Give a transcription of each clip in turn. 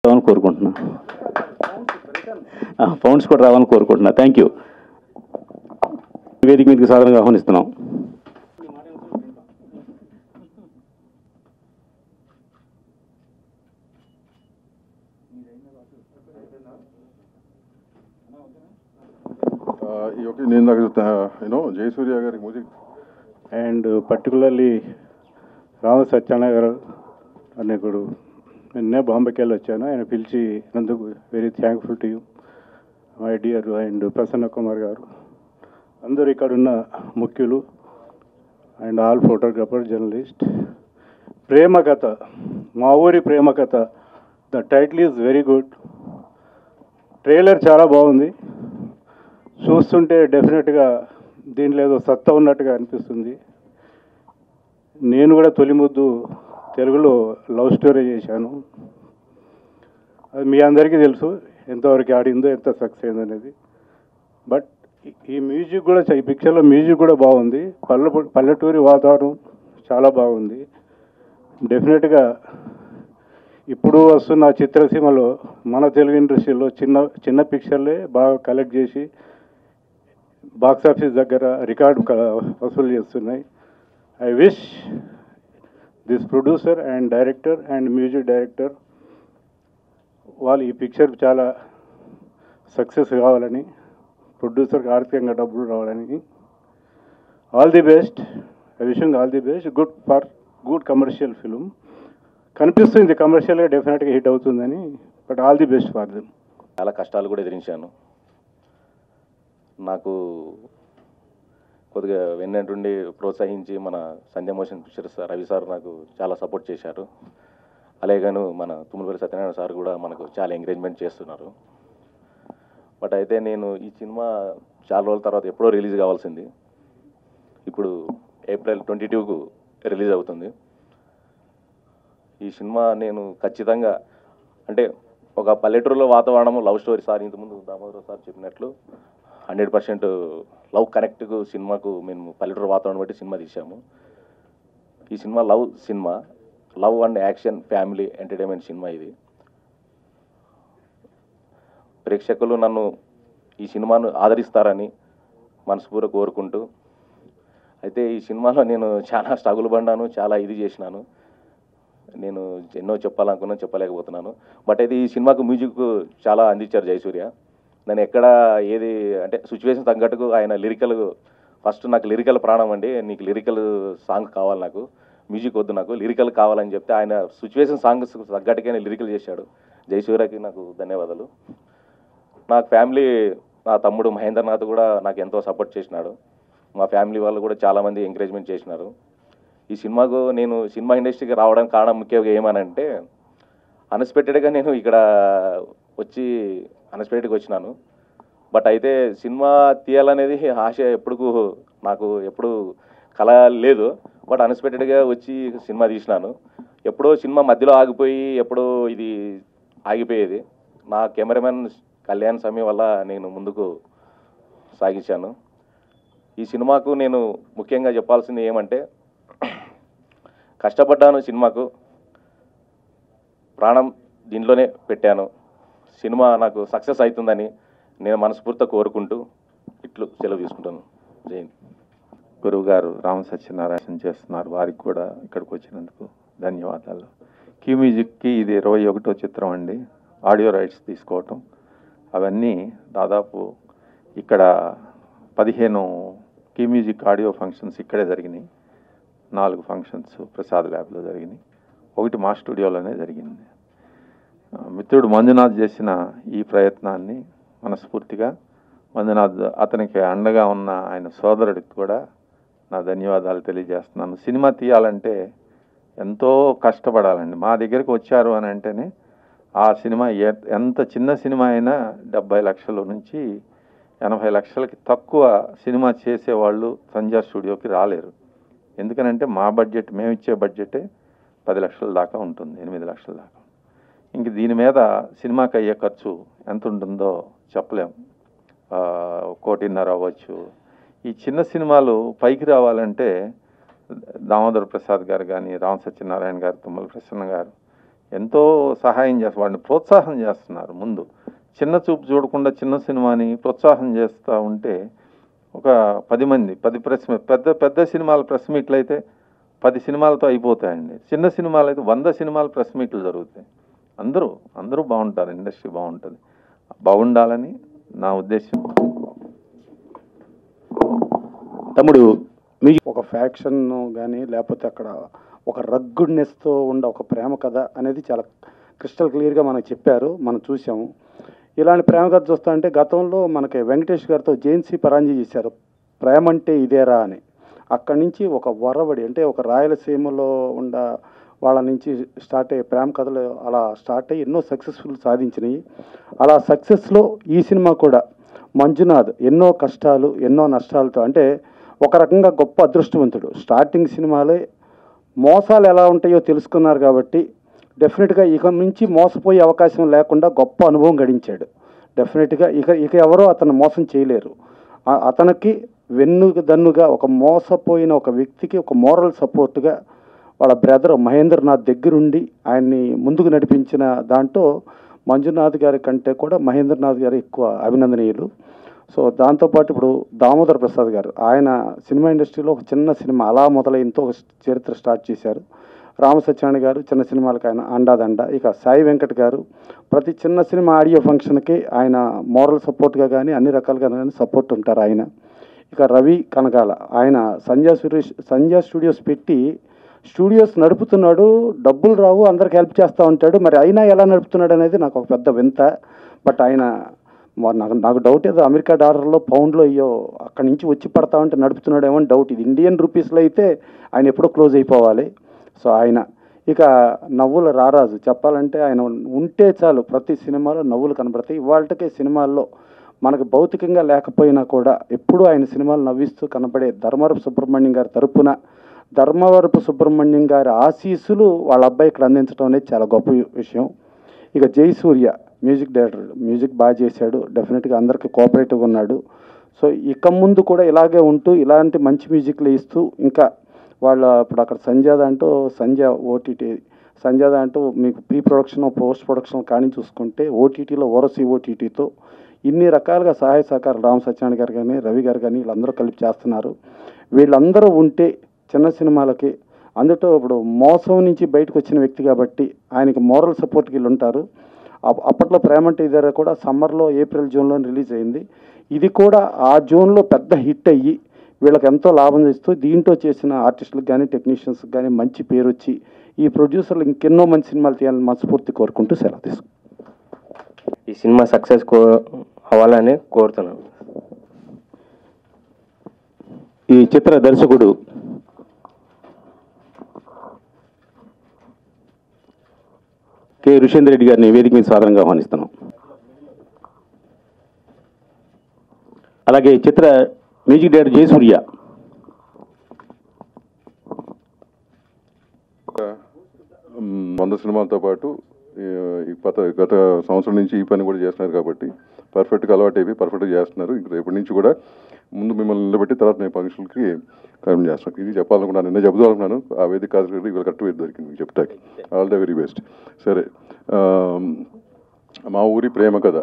రావాలని కోరుకుంటున్నా ఫౌండ్స్ కూడా రావాలని కోరుకుంటున్నా థ్యాంక్ యూ వేదిక మీదకి సాధారణంగా ఆహ్వానిస్తున్నాం ఓకే నేను నాకు యూనో జయసూర్య గారి music and particularly Rama Satyanarayana garu అనేకుడు నిన్నే బాంబేకి వెళ్ళి వచ్చాను ఆయన పిలిచి నందుకు very thankful to you my dear and Prasanna Kumar garu అందరూ ఇక్కడ ఉన్న ముఖ్యులు and all photographer journalist Prema Katha Maa Oori Prema Katha the title is very good trailer చాలా బాగుంది చూస్తుంటే డెఫినెట్గా దీంట్లో ఏదో సత్తా ఉన్నట్టుగా అనిపిస్తుంది నేను కూడా తొలి ముద్దు తెలుగులో లవ్ స్టోరీ చేశాను అది మీ అందరికీ తెలుసు ఎంతవరకు ఆడిందో ఎంత సక్సెస్ అయిందో అనేది బట్ ఈ మ్యూజిక్ కూడా ఈ పిక్చర్లో మ్యూజిక్ కూడా బాగుంది పల్లె పల్లెటూరి వాతావరణం చాలా బాగుంది డెఫినెట్గా ఇప్పుడు వస్తున్న చిత్రసీమలో మన తెలుగు ఇండస్ట్రీలో చిన్న చిన్న పిక్చర్లే బాగా కలెక్ట్ చేసి బాక్స్ ఆఫీస్ దగ్గర రికార్డు క- వసూలు చేస్తున్నాయి I wish this producer and director and music director వాళ్ళు ఈ పిక్చర్ చాలా సక్సెస్ కావాలని ప్రొడ్యూసర్కి ఆర్థికంగా డబ్బులు రావాలని all the best I wishing all the best good for good commercial film కనిపిస్తుంది కమర్షియల్గా డెఫినెట్గా హిట్ అవుతుందని but all the best for them చాలా కష్టాలు కూడా ఎదిరించాను నాకు కొద్దిగా వెన్నటుండి ప్రోత్సహించి మన Sandhya motion pictures Ravi sir నాకు చాలా సపోర్ట్ చేశారు అలాగేను మన తుమ్మలపల్లి సత్యనారాయణ సార్ కూడా మనకు చాలా ఎంకరేజ్మెంట్ చేస్తున్నారు బట్ అయితే నేను ఈ సినిమా చాలా రోజుల తర్వాత ఎప్పుడో రిలీజ్ కావాల్సింది ఇప్పుడు ఏప్రిల్ ట్వంటీ టూకు రిలీజ్ అవుతుంది ఈ సినిమా నేను ఖచ్చితంగా అంటే ఒక పల్లెటూరులో వాతావరణం లవ్ స్టోరీ సార్ ఇంతకుముందు దామోదర్ సార్ చెప్పినట్లు హండ్రెడ్ పర్సెంట్ లవ్ కనెక్ట్కు సినిమాకు మేము పల్లెటూరు వాతావరణం బట్టి సినిమా తీసాము ఈ సినిమా లవ్ సినిమా love and action family entertainment సినిమా ఇది ప్రేక్షకులు నన్ను ఈ సినిమాను ఆదరిస్తారని మనస్ఫూర్తిగా కోరుకుంటూ అయితే ఈ సినిమాలో నేను చాలా స్ట్రగుల్ పడ్డాను చాలా ఇది చేసినాను నేను ఎన్నో చెప్పాలనుకున్నా చెప్పలేకపోతున్నాను బట్ అయితే ఈ సినిమాకు మ్యూజిక్ చాలా అందించారు జయసూర్య నేను ఎక్కడ ఏది అంటే సిచ్యువేషన్ తగ్గట్టుకు ఆయన లిరికల్ ఫస్ట్ నాకు లిరికల్ ప్రాణం అండి నీకు లిరికల్ సాంగ్ కావాలి నాకు మ్యూజిక్ వద్దు నాకు లిరికల్ కావాలని చెప్తే ఆయన సిచ్యువేషన్ సాంగ్స్ తగ్గట్టుగానే లిరికల్ చేశాడు జయసూర్యకి నాకు ధన్యవాదాలు నాకు ఫ్యామిలీ నా తమ్ముడు మహేంద్రనాథ్ కూడా నాకు ఎంతో సపోర్ట్ చేసినాడు మా ఫ్యామిలీ వాళ్ళు కూడా చాలామంది ఎంకరేజ్మెంట్ చేసినారు ఈ సినిమాకు నేను సినిమా ఇండస్ట్రీకి రావడానికి కారణం ముఖ్యంగా ఏమనంటే అన్ఎక్స్పెక్టెడ్గా నేను ఇక్కడ వచ్చి అన్ఎక్స్పెక్టెడ్గా వచ్చినాను బట్ అయితే సినిమా తీయాలనేది ఆశ ఎప్పుడు నాకు ఎప్పుడు కల లేదు బట్ అన్ఎక్స్పెక్టెడ్గా వచ్చి సినిమా తీసినాను ఎప్పుడో సినిమా మధ్యలో ఆగిపోయి ఎప్పుడో ఇది ఆగిపోయేది నా కెమెరామెన్ కళ్యాణ్ సమయం వల్ల నేను ముందుకు సాగించాను ఈ సినిమాకు నేను ముఖ్యంగా చెప్పాల్సింది ఏమంటే కష్టపడ్డాను సినిమాకు ప్రాణం దీనిలోనే పెట్టాను సినిమా నాకు సక్సెస్ అవుతుందని నేను మనస్ఫూర్తిగా కోరుకుంటూ ఇట్లు సెలవు తీసుకుంటాను జైన్ గురువు గారు రామ సత్యనారాయణ చేస్తున్నారు వారికి కూడా ఇక్కడికి వచ్చినందుకు ధన్యవాదాలు క్యూ మ్యూజిక్కి ఇది ఇరవై ఒకటో చిత్రం అండి ఆడియో రైట్స్ తీసుకోవటం అవన్నీ దాదాపు ఇక్కడ పదిహేను క్యూ మ్యూజిక్ ఆడియో ఫంక్షన్స్ ఇక్కడే జరిగినాయి నాలుగు ఫంక్షన్స్ ప్రసాద్ ల్యాబ్లో జరిగినాయి ఒకటి మా స్టూడియోలోనే జరిగింది ఆ, మిత్రుడు మంజునాథ్ చేసిన ఈ ప్రయత్నాన్ని మనస్ఫూర్తిగా మంజునాథ్ అతనికి అండగా ఉన్న ఆయన సోదరుడికి కూడా నా ధన్యవాదాలు తెలియజేస్తున్నాను సినిమా తీయాలంటే ఎంతో కష్టపడాలండి మా దగ్గరికి వచ్చారు అని అంటేనే ఆ సినిమా ఎ- ఎంత చిన్న సినిమా అయినా డెబ్బై లక్షల నుంచి ఎనభై లక్షలకి తక్కువ సినిమా చేసేవాళ్ళు సంజా స్టూడియోకి రాలేరు ఎందుకనంటే మా బడ్జెట్ మేము ఇచ్చే బడ్జెటే పది లక్షల దాకా ఉంటుంది ఎనిమిది లక్షల దాకా ఇంక దీని మీద సినిమాకి అయ్యే ఖర్చు ఎంత ఉంటుందో చెప్పలేం ఆ, కోటిన్నర అవ్వచ్చు ఈ చిన్న సినిమాలు పైకి రావాలంటే దామోదర్ ప్రసాద్ గారు కానీ రామ సత్యనారాయణ గారు తుమ్మల ప్రసన్న గారు ఎంతో సహాయం చేస్తారు వాడిని ప్రోత్సాహం చేస్తున్నారు ముందు చిన్న చూపు చూడకుండా చిన్న సినిమాని ప్రోత్సాహం చేస్తూ ఉంటే ఒక పది మంది పది ప్రెస్ మీ- పెద్ద పెద్ద సినిమాల ప్రెస్ మీట్లు అయితే పది సినిమాలతో అయిపోతాయండి చిన్న సినిమాలు అయితే వంద సినిమాల ప్రెస్ మీట్లు జరుగుతాయి అందరూ అందరూ బాగుంటారు ఇండస్ట్రీ బాగుంటుంది బాగుండాలని నా ఉద్దేశం తమ్ముడు మ్యూజిక్ ఒక ఫ్యాక్షన్ కానీ లేకపోతే అక్కడ ఒక రగ్గుడ్నెస్తో ఉండ ఒక ప్రేమ కథ అనేది చాలా క్రిస్టల్ క్లియర్గా మనకు చెప్పారు మనం చూసాము ఇలాంటి ప్రేమ కథ చూస్తా అంటే గతంలో మనకి వెంకటేష్ గారితో జేన్సీ పరాంజీ చేశారు ప్రేమ అంటే ఇదేరా అని అక్కడి నుంచి ఒక వరవడి అంటే ఒక రాయలసీమలో ఉండ వాళ్ళ నుంచి స్టార్ట్ అయ్యే ప్రేమ కథలు అలా స్టార్ట్ అయ్యి ఎన్నో సక్సెస్ఫుల్ సాధించినాయి అలా సక్సెస్లో ఈ సినిమా కూడా మంజునాథ్ ఎన్నో కష్టాలు ఎన్నో నష్టాలతో అంటే ఒక రకంగా గొప్ప అదృష్టవంతుడు స్టార్టింగ్ సినిమాలే మోసాలు ఎలా ఉంటాయో తెలుసుకున్నారు కాబట్టి డెఫినెట్గా ఇక నుంచి మోసపోయే అవకాశం లేకుండా గొప్ప అనుభవం గడించాడు డెఫినెట్గా ఇక ఇక ఎవరో అతను మోసం చేయలేరు ఆ- అతనికి వెన్ను దన్నుగా ఒక మోసపోయిన ఒక వ్యక్తికి ఒక మోరల్ సపోర్ట్గా వాళ్ళ బ్రదర్ మహేంద్రనాథ్ దగ్గరుండి ఆయన్ని ముందుకు నడిపించిన దాంట్లో మంజునాథ్ గారి కంటే కూడా మహేంద్రనాథ్ గారు ఎక్కువ అభినందనీయులు సో దాంతోపాటు ఇప్పుడు దామోదర్ ప్రసాద్ గారు ఆయన సినిమా ఇండస్ట్రీలో ఒక చిన్న సినిమా అలా మొదలైంతో ఒక చరిత్ర స్టార్ట్ చేశారు రామ సత్యనారాయణ గారు చిన్న సినిమాలకు ఆయన అండాదండ ఇక సాయి వెంకట్ గారు ప్రతి చిన్న సినిమా ఆడియో ఫంక్షన్కి ఆయన మోరల్ సపోర్ట్గా కానీ అన్ని రకాలుగా కానీ సపోర్ట్ ఉంటారు ఆయన ఇక రవి కనకాల ఆయన సంజయ్ సురేష్ సంజయ్ స్టూడియోస్ పెట్టి స్టూడియోస్ నడుపుతున్నాడు డబ్బులు రావు అందరికి హెల్ప్ చేస్తూ ఉంటాడు మరి అయినా ఎలా నడుపుతున్నాడు అనేది నాకు ఒక పెద్ద వింత బట్ ఆయన మరి నాకు నాకు డౌట్ ఏదో అమెరికా డాలర్లో పౌండ్లో అయ్యో అక్కడి నుంచి వచ్చి పడతా ఉంటే నడుపుతున్నాడేమో అని డౌట్ ఇది ఇండియన్ రూపీస్లో అయితే ఆయన ఎప్పుడో క్లోజ్ అయిపోవాలి సో ఆయన ఇక నవ్వుల రారాజు చెప్పాలంటే ఆయన ఉంటే చాలు ప్రతి సినిమాలో నవ్వులు కనబడతాయి ఇవాళకే సినిమాల్లో మనకు భౌతికంగా లేకపోయినా కూడా ఎప్పుడూ ఆయన సినిమాలు నవ్విస్తూ కనబడే ధర్మవరపు సుబ్రహ్మణ్యం గారి తరపున ధర్మవరపు సుబ్రహ్మణ్యం గారి ఆశీస్సులు వాళ్ళ అబ్బాయి ఇక్కడ అందించడం అనేది చాలా గొప్ప విషయం ఇక జయసూర్య మ్యూజిక్ డైరెక్టర్ మ్యూజిక్ బాగా చేశాడు డెఫినెట్గా అందరికీ కోఆపరేటివ్గా ఉన్నాడు సో ఇక ముందు కూడా ఇలాగే ఉంటూ ఇలాంటి మంచి మ్యూజిక్లు ఇస్తూ ఇంకా వాళ్ళ ఇప్పుడు అక్కడ సంజాద అంటూ సంజయ్ ఓటీటీ సంజాద అంటూ మీకు ప్రీ ప్రొడక్షన్ పోస్ట్ ప్రొడక్షన్ కానీ చూసుకుంటే ఓటీటీలో ఓరసి ఓటీటీతో ఇన్ని రకాలుగా సహాయ సహకారం రామ్ సత్యనారాయణ గారు కానీ రవి గారు కానీ వీళ్ళందరూ కలిపి చేస్తున్నారు వీళ్ళందరూ ఉంటే చిన్న సినిమాలకి అందులో ఇప్పుడు మోసం నుంచి బయటకు వచ్చిన వ్యక్తి కాబట్టి ఆయనకి మోరల్ సపోర్ట్ వీళ్ళు ఉంటారు అప్- అప్పట్లో ప్రేమంటే ఇదర కూడా సమ్మర్లో ఏప్రిల్ జూన్లో రిలీజ్ అయింది ఇది కూడా ఆ జూన్లో పెద్ద హిట్ అయ్యి వీళ్ళకి ఎంతో లాభం ఇస్తూ దీంట్లో చేసిన ఆర్టిస్టులకు కానీ టెక్నీషియన్స్కి కానీ మంచి పేరు వచ్చి ఈ ప్రొడ్యూసర్లు ఇంకెన్నో మంచి సినిమాలు తీయాలని మనస్ఫూర్తి కోరుకుంటూ సెలవు తీసుకుంటాం ఈ సినిమా సక్సెస్ కో అవ్వాలని కోరుతున్నాను ఈ చిత్ర దర్శకుడు కె ఋషేంద్ర రెడ్డి గారిని వేదిక మీద సాధారణంగా ఆహ్వానిస్తున్నాం అలాగే ఈ చిత్ర మ్యూజిక్ డైరెక్టర్ జయసూర్య మ్, వంద సినిమాలతో పాటు ఈ ఈ గత గత సంవత్సరం నుంచి ఈ పని కూడా చేస్తున్నారు కాబట్టి పర్ఫెక్ట్గా అలవాటు అయిపోయి పర్ఫెక్ట్గా చేస్తున్నారు ఇంక రేపటి నుంచి కూడా ముందు మిమ్మల్ని నిలబెట్టి తర్వాత మేము ఫంక్షన్కి కార్యం చేస్తాం ఇది చెప్పాలనుకున్నాను నిన్న చెబుతూ అనుకున్నాను ఆ వేదిక కాదు కదా, ఇవాళ కరెక్ట్ వేది దొరికింది మీకు చెప్తాకి ఆల్ ద వెరీ బెస్ట్ సరే ఆ, మా ఊరి ప్రేమ కథ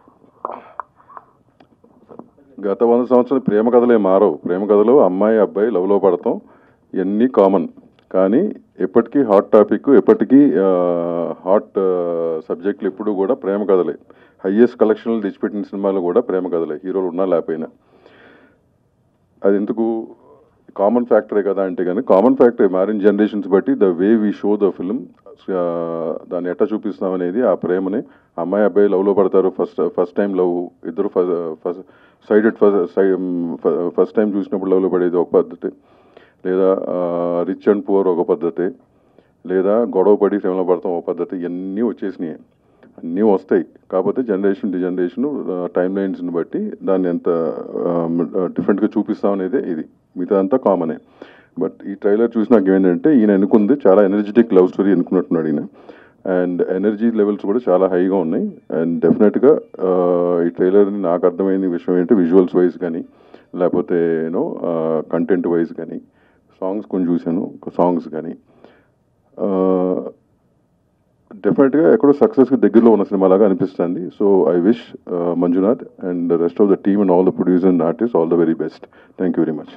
గత వంద సంవత్సరాలు ప్రేమ కథలే మారవు ప్రేమ కథలో అమ్మాయి అబ్బాయి లవ్లో పడతాం ఇవన్నీ కామన్ కానీ ఎప్పటికీ హాట్ టాపిక్ ఎప్పటికీ హాట్ సబ్జెక్టులు ఎప్పుడు కూడా ప్రేమ కథలే హయ్యెస్ట్ కలెక్షన్లు తెచ్చిపెట్టిన సినిమాలు కూడా ప్రేమ కథలే హీరోలు ఉన్నా లేకపోయినా అది ఎందుకు కామన్ ఫ్యాక్టరే కదా అంటే కానీ కామన్ ఫ్యాక్టరే మారిన జనరేషన్స్ బట్టి the way we show the film దాన్ని ఎట్లా చూపిస్తాం అనేది ఆ ప్రేమని అమ్మాయి అబ్బాయి లవ్లో పడతారు ఫస్ట్ ఫస్ట్ టైం లవ్ ఇద్దరు ఫస్ట్ సైడెడ్ ఫస్ట్ టైం చూసినప్పుడు లవ్లో పడేది ఒక పద్ధతి లేదా రిచ్ అండ్ పువర్ ఒక పద్ధతి లేదా గొడవ పడి ప్రేమలో పడతాం ఒక పద్ధతి ఇవన్నీ వచ్చేసినాయి అన్నీ వస్తాయి కాకపోతే జనరేషన్ టు జనరేషన్ టైం లైన్స్ని బట్టి దాన్ని ఎంత డిఫరెంట్గా చూపిస్తాం అనేది ఇది మిగతా అంతా కామనే బట్ ఈ ట్రైలర్ చూసి నాకు ఏంటంటే ఈయన ఎన్నుకుంది చాలా ఎనర్జెటిక్ లవ్ స్టోరీ ఎన్నుకున్నట్టున్నాడు ఈయన అండ్ ఎనర్జీ లెవెల్స్ కూడా చాలా హైగా ఉన్నాయి అండ్ డెఫినెట్గా ఈ ట్రైలర్ని నాకు అర్థమైన విషయం ఏంటి విజువల్స్ వైజ్ కానీ లేకపోతే యూనో కంటెంట్ వైజ్ కానీ సాంగ్స్ కొన్ని చూశాను సాంగ్స్ కానీ డెఫినెట్గా ఎక్కడో సక్సెస్కి దగ్గరలో ఉన్న సినిమా లాగా అనిపిస్తుంది so I wish Manjunath and rest of the team and all the producer and artist all the very best thank you very much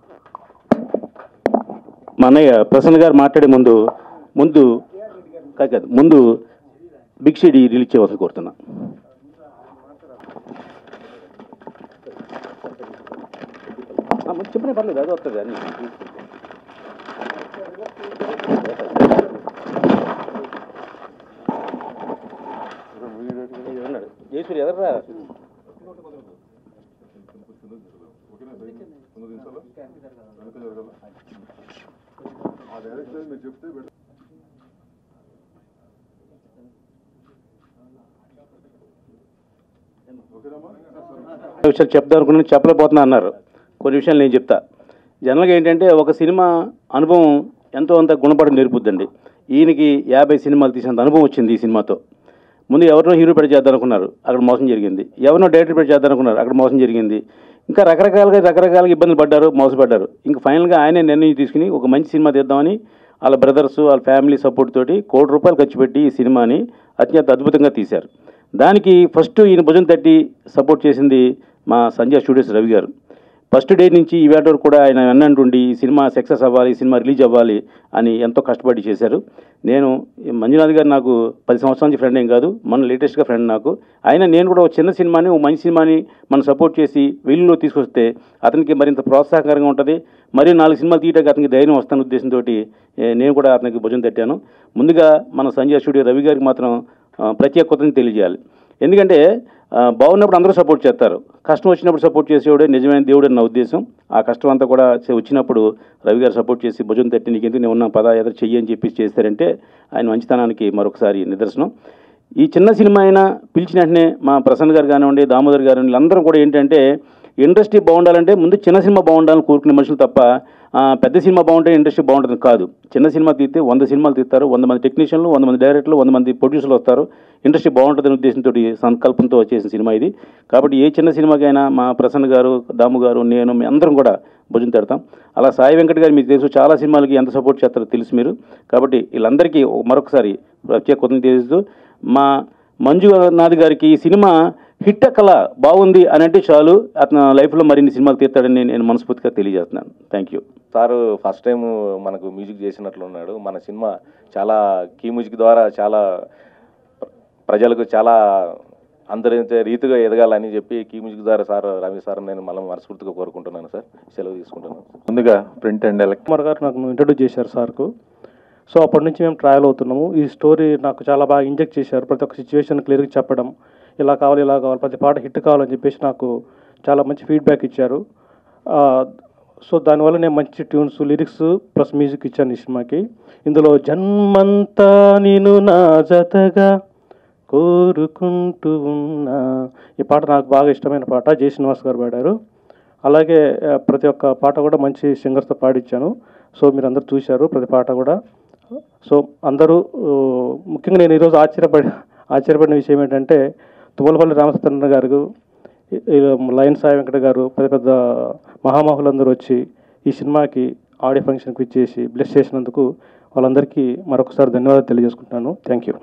మా అన్నయ్య ప్రసన్న గారు మాట్లాడే ముందు ముందు కాదు కాదు ముందు బిగ్ షీడీ రిలీజ్ చేయవలసి కోరుతున్నా ఆ, ముందు చెప్పిన పర్లేదు అది వస్తుంది అన్ని జయసూరి ఎదర్రా విషయాలు చెప్దాం అనుకున్నాను చెప్పలేకపోతున్నా అన్నారు కొన్ని విషయాలు నేను చెప్తా జనరల్గా ఏంటంటే ఒక సినిమా అనుభవం ఎంతో అంత గుణపడం నేర్పుద్దండి ఈయనకి యాభై సినిమాలు తీసినంత అనుభవం వచ్చింది ఈ సినిమాతో ముందు ఎవరినో హీరో పెట్టి చేద్దాం అనుకున్నారు అక్కడ మోసం జరిగింది ఎవరినో డైరెక్టర్ పెట్టి చేద్దాం అనుకున్నారు అక్కడ మోసం జరిగింది ఇంకా రకరకాలుగా రకరకాలుగా ఇబ్బందులు పడ్డారు మోసపడ్డారు ఇంకా ఫైనల్గా ఆయనే నిర్ణయం తీసుకుని ఒక మంచి సినిమా తీద్దామని వాళ్ళ బ్రదర్స్ వాళ్ళ ఫ్యామిలీ సపోర్ట్ తోటి కోటి రూపాయలు ఖర్చు పెట్టి ఈ సినిమాని అత్యంత అద్భుతంగా తీశారు దానికి ఫస్ట్ ఈయన భుజం తట్టి సపోర్ట్ చేసింది మా సంజయ్ స్టూడియోస్ రవి గారు ఫస్ట్ డే నుంచి ఈ వేట వరకు కూడా ఆయన అన్నంటుండి ఈ సినిమా సక్సెస్ అవ్వాలి ఈ సినిమా రిలీజ్ అవ్వాలి అని ఎంతో కష్టపడి చేశారు నేను ఈ మంజునాథ్ గారు నాకు పది సంవత్సరాల నుంచి ఫ్రెండ్ ఏం కాదు మన లేటెస్ట్గా ఫ్రెండ్ నాకు అయినా నేను కూడా ఒక చిన్న సినిమాని ఒక మంచి సినిమాని మనం సపోర్ట్ చేసి వెలుగులో తీసుకొస్తే అతనికి మరింత ప్రోత్సాహకరంగా ఉంటుంది మరియు నాలుగు సినిమాలు తీయడానికి అతనికి ధైర్యం వస్తున్న ఉద్దేశంతో నేను కూడా అతనికి భుజం తట్టాను ముందుగా మన సంజయ్ స్టూడియో రవి గారికి మాత్రం ఆ, ప్రత్యేక కృతజ్ఞత తెలియజేయాలి ఎందుకంటే ఆ, బాగున్నప్పుడు అందరూ సపోర్ట్ చేస్తారు కష్టం వచ్చినప్పుడు సపోర్ట్ చేసేవాడే నిజమైన దేవుడు అని నా ఉద్దేశం ఆ కష్టం అంతా కూడా చే- వచ్చినప్పుడు రవి గారు సపోర్ట్ చేసి భుజం తట్టి నీకు ఎందుకు నేను ఉన్నా పద ఎదురు చెయ్యి అని చెప్పి చేస్తారంటే ఆయన మంచితనానికి మరొకసారి నిదర్శనం ఈ చిన్న సినిమా అయినా పిలిచిన వెంటనే మా ప్రసన్న గారు కానివ్వండి దామోదర్ గారు వీళ్ళందరూ కూడా ఏంటంటే ఇండస్ట్రీ బాగుండాలంటే ముందు చిన్న సినిమా బాగుండాలని కోరుకునే మనుషులు తప్ప ఆ, పెద్ద సినిమా బాగుంటే ఇండస్ట్రీ బాగుంటుంది కాదు చిన్న సినిమా తీస్తే వంద సినిమాలు తీస్తారు వంద మంది టెక్నీషియన్లు వంద మంది డైరెక్టర్లు వంద మంది ప్రొడ్యూసర్లు వస్తారు ఇండస్ట్రీ బాగుంటుందనే ఉద్దేశంతో సంకల్పంతో చేసిన సినిమా ఇది కాబట్టి ఏ చిన్న సినిమాకైనా మా ప్రసన్న గారు దాము గారు నేను మీ అందరం కూడా భుజం తడతాం అలా సాయి వెంకట్ గారు మీకు తెలుసు చాలా సినిమాలకి ఎంత సపోర్ట్ చేస్తారో తెలుసు మీరు కాబట్టి వీళ్ళందరికీ మరొకసారి ప్రత్యేక కృతజ్ఞత తెలుస్తూ మా మంజునాథ్ గారికి ఈ సినిమా హిట్ కళ బాగుంది అని అంటే చాలు అతను లైఫ్లో మరిన్ని సినిమాలు తీస్తాడని నేను మనస్ఫూర్తిగా తెలియజేస్తున్నాను thank you sir first time మనకు మ్యూజిక్ చేసినట్లు ఉన్నాడు మన సినిమా చాలా కీ మ్యూజిక్ ద్వారా చాలా ప్ర- ప్రజలకు చాలా అందరించే రీతిగా ఎదగాలని చెప్పి కీ మ్యూజిక్ ద్వారా సార్ రవి సార్ నేను మళ్ళీ మనస్ఫూర్తిగా కోరుకుంటున్నాను సార్ సెలవు తీసుకుంటున్నాను ముందుగా ప్రింట్ అండ్ ఎలక్ట్రిక్ కుమార్ గారు నాకు ఇంట్రడ్యూస్ చేశారు సార్కు సో అప్పటి నుంచి మేము ట్రయల్ అవుతున్నాము ఈ స్టోరీ నాకు చాలా బాగా ఇంజెక్ట్ చేశారు ప్రతి ఒక్క సిచ్యువేషన్ క్లియర్గా చెప్పడం ఇలా కావాలి ఇలా కావాలి ప్రతి పాట హిట్ కావాలని చెప్పేసి నాకు చాలా మంచి ఫీడ్బ్యాక్ ఇచ్చారు ఆ, సో దానివల్ల నేను మంచి ట్యూన్స్ లిరిక్స్ ప్లస్ మ్యూజిక్ ఇచ్చాను ఈ సినిమాకి ఇందులో జన్మంతా నేను నా జతగా కోరుకుంటూ ఉన్నా ఈ పాట నాకు బాగా ఇష్టమైన పాట జయ శ్రీనివాస్ గారు పాడారు అలాగే ఆ, ప్రతి ఒక్క పాట కూడా మంచి సింగర్స్తో పాడిచ్చాను సో మీరు అందరూ చూశారు ప్రతి పాట కూడా సో అందరూ ఆ, ముఖ్యంగా నేను ఈరోజు ఆశ్చర్యపడి ఆశ్చర్యపడిన విషయం ఏంటంటే తుమ్మలపల్లి రామచంద్ర గారు ఈ- ఈ లయన్ సాయి వెంకట గారు పెద్ద పెద్ద మహామహులందరూ వచ్చి ఈ సినిమాకి ఆడియో ఫంక్షన్కి ఇచ్చేసి బ్లెస్ చేసినందుకు వాళ్ళందరికీ మరొకసారి ధన్యవాదాలు తెలియజేసుకుంటున్నాను థ్యాంక్ యూ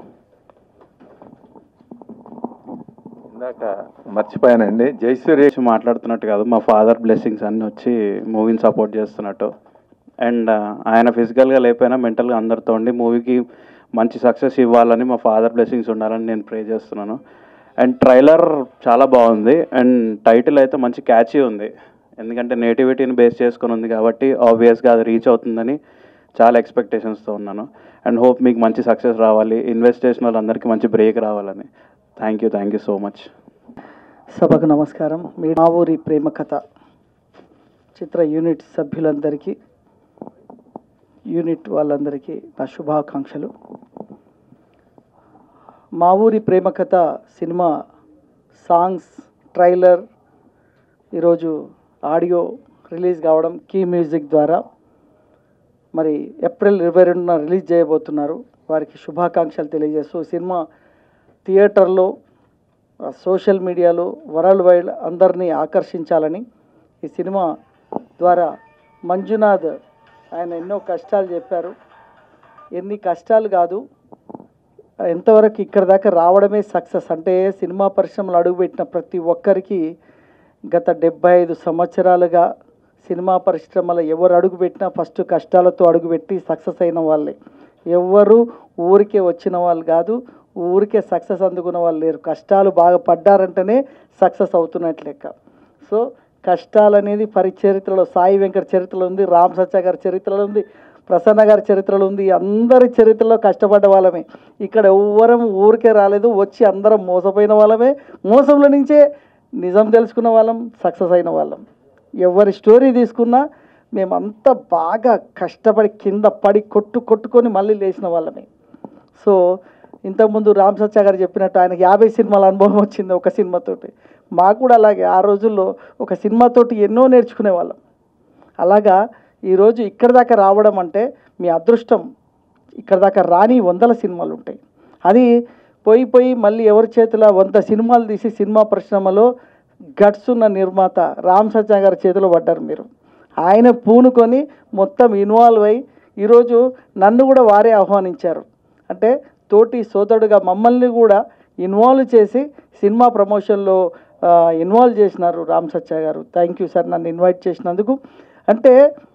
ఇందాక మర్చిపోయానండి జయసూర్య గురించి మాట్లాడుతున్నట్టు కాదు మా ఫాదర్ బ్లెస్సింగ్స్ అన్నీ వచ్చి మూవీని సపోర్ట్ చేస్తున్నట్టు అండ్ ఆయన ఫిజికల్గా లేకపోయినా మెంటల్గా అందరితో ఉండి మూవీకి మంచి సక్సెస్ ఇవ్వాలని మా ఫాదర్ బ్లెస్సింగ్స్ ఉండాలని నేను ప్రే చేస్తున్నాను అండ్ ట్రైలర్ చాలా బాగుంది అండ్ టైటిల్ అయితే మంచి క్యాచీ ఉంది ఎందుకంటే నేటివిటీని బేస్ చేసుకొని ఉంది కాబట్టి ఆబ్వియస్గా అది రీచ్ అవుతుందని చాలా ఎక్స్పెక్టేషన్స్తో ఉన్నాను అండ్ హోప్ మీకు మంచి సక్సెస్ రావాలి ఇన్వెస్ట్ చేసిన వాళ్ళందరికీ మంచి బ్రేక్ రావాలని thank you thank you so much సభకు నమస్కారం మీ మా ఊరి ప్రేమ కథ చిత్ర యూనిట్ సభ్యులందరికీ యూనిట్ వాళ్ళందరికీ నా శుభాకాంక్షలు మా ఊరి ప్రేమ కథ సినిమా సాంగ్స్ ట్రైలర్ ఈరోజు ఆడియో రిలీజ్ కావడం కీ మ్యూజిక్ ద్వారా మరి ఏప్రిల్ ఇరవై రెండున రిలీజ్ చేయబోతున్నారు వారికి శుభాకాంక్షలు తెలియజేస్తూ సినిమా థియేటర్లో ఆ సోషల్ మీడియాలో వరల్డ్ వైడ్ అందరినీ ఆకర్షించాలని ఈ సినిమా ద్వారా మంజునాథ్ ఆయన ఎన్నో కష్టాలు చెప్పారు ఎన్ని కష్టాలు కాదు ఎంతవరకు ఇక్కడ దాకా రావడమే సక్సెస్ అంటే సినిమా పరిశ్రమలో అడుగుపెట్టిన ప్రతి ఒక్కరికి గత డెబ్బై ఐదు సంవత్సరాలుగా సినిమా పరిశ్రమలో ఎవరు అడుగుపెట్టినా ఫస్ట్ కష్టాలతో అడుగుపెట్టి సక్సెస్ అయిన వాళ్ళే ఎవరు ఊరికే వచ్చిన వాళ్ళు కాదు ఊరికే సక్సెస్ అందుకున్న వాళ్ళు లేరు కష్టాలు బాగా పడ్డారంటేనే సక్సెస్ అవుతున్నట్టు లెక్క సో కష్టాలు అనేది పరిచరిత్రలో సాయి వెంకట చరిత్రలో ఉంది రామ్ సత్య గారి చరిత్రలో ఉంది ప్రసన్న గారి చరిత్రలో ఉంది అందరి చరిత్రలో కష్టపడ్డ వాళ్ళమే ఇక్కడ ఎవ్వరం ఊరికే రాలేదు వచ్చి అందరం మోసపోయిన వాళ్ళమే మోసంలో నుంచే నిజం తెలుసుకున్న వాళ్ళం సక్సెస్ అయిన వాళ్ళం ఎవరి స్టోరీ తీసుకున్నా మేమంతా బాగా కష్టపడి కింద పడి కొట్టు కొట్టుకొని మళ్ళీ లేచిన వాళ్ళమే సో ఇంతకుముందు రామ్ సత్య గారు చెప్పినట్టు ఆయనకి యాభై సినిమాల అనుభవం వచ్చింది ఒక సినిమాతోటి మాకు కూడా అలాగే ఆ రోజుల్లో ఒక సినిమాతోటి ఎన్నో నేర్చుకునే వాళ్ళం అలాగా ఈరోజు ఇక్కడ దాకా రావడం అంటే మీ అదృష్టం ఇక్కడ దాకా రాని వందల సినిమాలు ఉంటాయి అది పోయి పోయి మళ్ళీ ఎవరి చేతిలో వంద సినిమాలు తీసి సినిమా పరిశ్రమలో గట్స్ ఉన్న నిర్మాత రామ్ సత్య గారి చేతిలో పడ్డారు మీరు ఆయన పూనుకొని మొత్తం ఇన్వాల్వ్ అయ్యి ఈరోజు నన్ను కూడా వారే ఆహ్వానించారు అంటే తోటి సోదరుడుగా మమ్మల్ని కూడా ఇన్వాల్వ్ చేసి సినిమా ప్రమోషన్లో ఇన్వాల్వ్ చేసినారు Ram Satya garu thank you sir నన్ను ఇన్వైట్ చేసినందుకు అంటే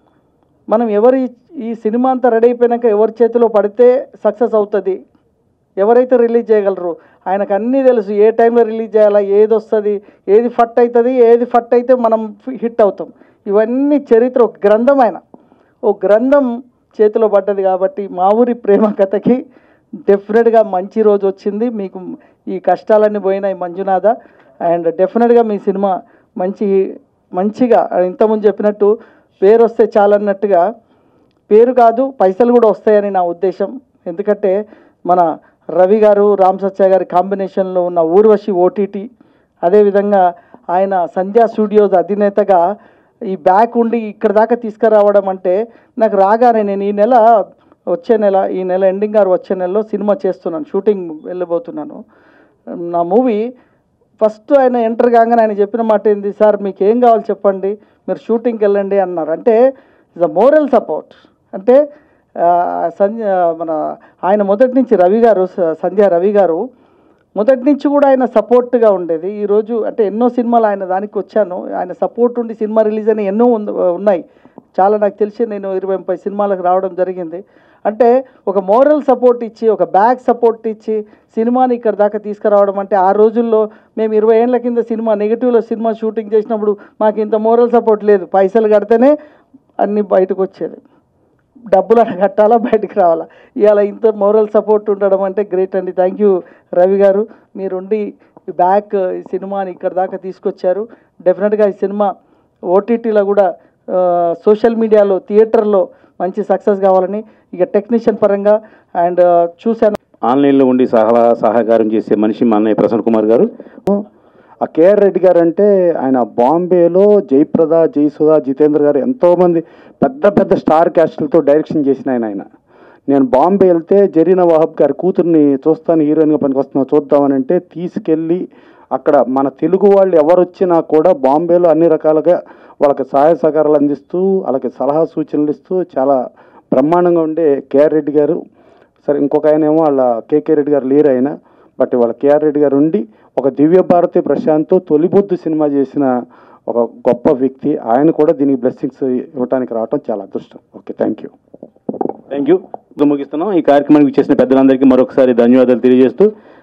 మనం ఎవరి ఈ సినిమా అంతా రెడీ అయిపోయినాక ఎవరి చేతిలో పడితే సక్సెస్ అవుతుంది ఎవరైతే రిలీజ్ చేయగలరు ఆయనకు అన్నీ తెలుసు ఏ టైంలో రిలీజ్ చేయాలా ఏది వస్తుంది ఏది ఫట్ అవుతుంది ఏది ఫట్ అయితే మనం హిట్ అవుతాం ఇవన్నీ చరిత్ర ఒక గ్రంథం ఆయన ఓ గ్రంథం చేతిలో పడ్డది కాబట్టి మా ఊరి ప్రేమ కథకి డెఫినెట్గా మంచి రోజు వచ్చింది మీకు ఈ కష్టాలన్నీ పోయినాయి మంజునాథ అండ్ డెఫినెట్గా మీ సినిమా మంచి మంచిగా ఇంతకుముందు చెప్పినట్టు పేరు వస్తే చాలన్నట్టుగా పేరు కాదు పైసలు కూడా వస్తాయని నా ఉద్దేశం ఎందుకంటే మన రవి గారు రామ్ సత్య గారి కాంబినేషన్లో ఉన్న ఊర్వశి ఓటీటీ అదేవిధంగా ఆయన సంధ్యా స్టూడియోస్ అధినేతగా ఈ బ్యాక్ ఉండి ఇక్కడ దాకా తీసుకురావడం అంటే నాకు రాగానే నేను ఈ నెల వచ్చే నెల ఈ నెల ఎండింగ్ గారు వచ్చే నెలలో సినిమా చేస్తున్నాను షూటింగ్ వెళ్ళబోతున్నాను నా మూవీ ఫస్ట్ ఆయన ఎంటర్ కాగానే ఆయన చెప్పిన మాట ఏంది సార్ మీకు ఏం కావాలి చెప్పండి మీరు షూటింగ్కి వెళ్ళండి అన్నారు అంటే ఇస్ అ మోరల్ సపోర్ట్ అంటే ఆ, సంధ్య మన ఆయన మొదటి నుంచి రవి గారు స- సంధ్య రవి గారు మొదటి నుంచి కూడా ఆయన సపోర్ట్గా ఉండేది ఈరోజు అంటే ఎన్నో సినిమాలు ఆయన దానికి వచ్చాను ఆయన సపోర్ట్ ఉండి సినిమా రిలీజ్ అని ఎన్నో ఉంది- ఉన్నాయి చాలా నాకు తెలిసి నేను ఇరవై ముప్పై సినిమాలకు రావడం జరిగింది అంటే ఒక మోరల్ సపోర్ట్ ఇచ్చి ఒక బ్యాక్ సపోర్ట్ ఇచ్చి సినిమాని ఇక్కడ దాకా తీసుకురావడం అంటే ఆ రోజుల్లో మేము ఇరవై ఏళ్ళ కింద సినిమా నెగిటివ్లో సినిమా షూటింగ్ చేసినప్పుడు మాకు ఇంత మోరల్ సపోర్ట్ లేదు పైసలు కడితేనే అన్నీ బయటకు వచ్చేది డబ్బులు అలా కట్టాలా బయటికి రావాలా ఇవాళ ఇంత మోరల్ సపోర్ట్ ఉండడం అంటే గ్రేట్ అండి థ్యాంక్ యూ రవి గారు మీరుండి ఈ బ్యాక్ ఈ సినిమాని ఇక్కడ దాకా తీసుకొచ్చారు డెఫినెట్గా ఈ సినిమా ఓటీటీలో కూడా సోషల్ మీడియాలో థియేటర్లో మంచి సక్సెస్ కావాలని ఇక టెక్నీషియన్ పరంగా అండ్ చూశాను ఆన్లైన్లో ఉండి సహా సహకారం చేసే మనిషి మా అన్నయ్య ప్రసన్న కుమార్ గారు ఆ కేఆర్ రెడ్డి గారు అంటే ఆయన బాంబేలో జయప్రద జయసుధ జితేంద్ర గారు ఎంతోమంది పెద్ద పెద్ద స్టార్ క్యాస్టులతో డైరెక్షన్ చేసిన ఆయన ఆయన నేను బాంబే వెళ్తే జరీనా వాహబ్ గారి కూతుర్ని చూస్తాను హీరోయిన్గా పనికి వస్తున్నా చూద్దామని అంటే తీసుకెళ్ళి అక్కడ మన తెలుగు వాళ్ళు ఎవరు వచ్చినా కూడా బాంబేలో అన్ని రకాలుగా వాళ్ళకి సహాయ సహకారాలు అందిస్తూ వాళ్ళకి సలహా సూచనలు ఇస్తూ చాలా బ్రహ్మాండంగా ఉండే కేఆర్ రెడ్డి గారు సరే ఇంకొక ఆయన ఏమో వాళ్ళ కేకే రెడ్డి గారు లేరు ఆయన బట్ వాళ్ళ కేఆర్ రెడ్డి గారు ఉండి ఒక దివ్య భారతి ప్రశాంత్ తొలిబొద్దు సినిమా చేసిన ఒక గొప్ప వ్యక్తి ఆయన కూడా దీనికి బ్లెస్సింగ్స్ ఇవ్వడానికి రావడం చాలా అదృష్టం okay thank you thank you ముగిస్తున్నాం ఈ కార్యక్రమానికి చేసిన పెద్దలందరికీ మరొకసారి ధన్యవాదాలు తెలియజేస్తూ